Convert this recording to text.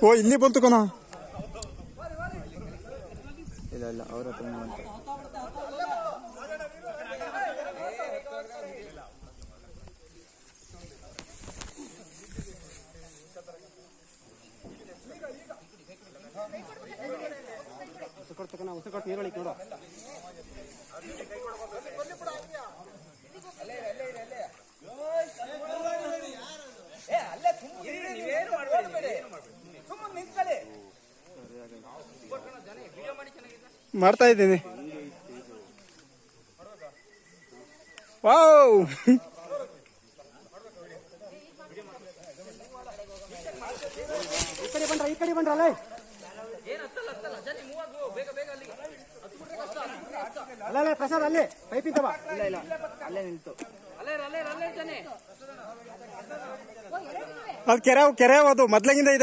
ಓ ಇಲ್ಲಿ ಬಂತು ಕಣ ಇಲ್ಲ ಇಲ್ಲ ಅವ್ರ ಹತ್ರ ಬಂತು ಮಾಡ್ತಾ ಇದ್ದೀನಿ ವಾವ್ ಈ ಕಡೆ ಬಂದ್ರ ಈ ಕಡೆ ಬಂದ್ರಲ್ಲ ಅಲ್ಲ ಅಲ್ಲ ಪ್ರಸಾದ್ ಅಲ್ಲಿ ಪೈಪ್ ಇದ್ದವ ಇಲ್ಲ ಇಲ್ಲ ಅಲ್ಲೇ ನಿಂತು ಅದು ಕೆರೆ ಕೆರೆ ಅದು ಮೊದ್ಲಾಗಿಂದ ಇದೆ